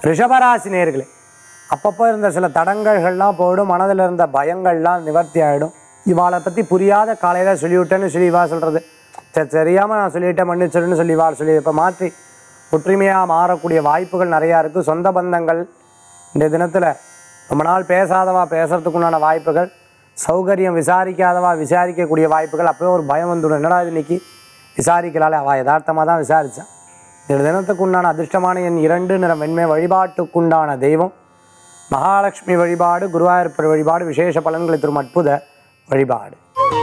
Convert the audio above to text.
ரிஷபராசி நேர்களே அப்பப்போ இருந்த சில தடங்கல்கள்லாம் போயிடும் மனதில் இருந்த பயங்கள்லாம் நிவர்த்தி ஆகிடும் இவாளை பற்றி புரியாத காலையில் சொல்லிவிட்டேன்னு சொல்லி இவா சொல்கிறது சரி தெரியாமல் நான் சொல்லிவிட்டேன் மன்னிச்சிருன்னு சொல்லி இவாள் சொல்லி இப்போ மாற்றி ஒற்றுமையாக மாறக்கூடிய வாய்ப்புகள் நிறையா இருக்குது சொந்த பந்தங்கள் இந்த தினத்தில் ரொம்ப நாள் பேசாதவா பேசுறதுக்கு உண்டான வாய்ப்புகள் சௌகரியம் விசாரிக்காதவா விசாரிக்கக்கூடிய வாய்ப்புகள் அப்போயே ஒரு பயம் வந்துடும் என்னடா இது இன்னைக்கு விசாரிக்கலாலே அவள் யதார்த்தமாக தான் விசாரித்தான் இந்த தினத்துக்கு உண்டான அதிர்ஷ்டமான என் இரண்டு நிறம் வெண்மை வழிபாட்டுக்குண்டான தெய்வம் மகாலட்சுமி வழிபாடு குருவாயூர்ப்பர் வழிபாடு விசேஷ பலன்களை தரும் அற்புத வழிபாடு